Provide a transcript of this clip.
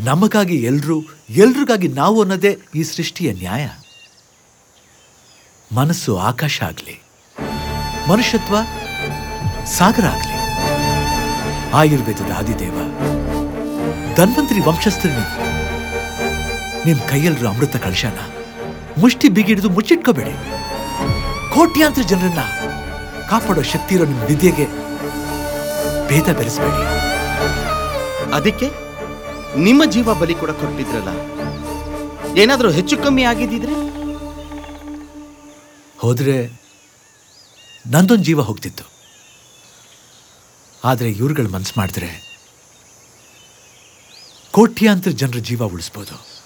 ನಮಗಾಗಿ ಎಲ್ರೂ ಎಲ್ರಿಗಾಗಿ ನಾವು ಅನ್ನೋದೇ ಈ ಸೃಷ್ಟಿಯ ನ್ಯಾಯ ಮನಸ್ಸು ಆಕಾಶ ಆಗಲಿ ಮನುಷ್ಯತ್ವ ಸಾಗರ ಆಗಲಿ ಆಯುರ್ವೇದದ ಆದಿದೇವ ಧನ್ವಂತರಿ ವಂಶಸ್ಥರು ನೀವು ನಿಮ್ ಕೈಯಲ್ರು ಅಮೃತ ಕಳಶನ ಮುಷ್ಟಿ ಬಿಗಿಡಿದು ಮುಚ್ಚಿಟ್ಕೋಬೇಡಿ ಕೋಟ್ಯಾಂತರ ಜನರನ್ನ ಕಾಪಾಡೋ ಶಕ್ತಿ ಇರೋ ನಿಮ್ ವಿದ್ಯೆಗೆ ಭೇದ ಬೆರೆಸಬೇಡಿ ಅದಕ್ಕೆ ನಿಮ್ಮ ಜೀವ ಬಲಿ ಕೂಡ ಕೊಟ್ಟಿದ್ರಲ್ಲ ಏನಾದರೂ ಹೆಚ್ಚು ಕಮ್ಮಿ ಆಗಿದ್ದಿದ್ರೆ ಹೋದ್ರೆ ನಂದೊಂದು ಜೀವ ಹೋಗ್ತಿತ್ತು ಆದರೆ ಇವ್ರುಗಳು ಮನ್ಸು ಮಾಡಿದ್ರೆ ಕೋಟ್ಯಾಂತರ ಜನರ ಜೀವ ಉಳಿಸ್ಬೋದು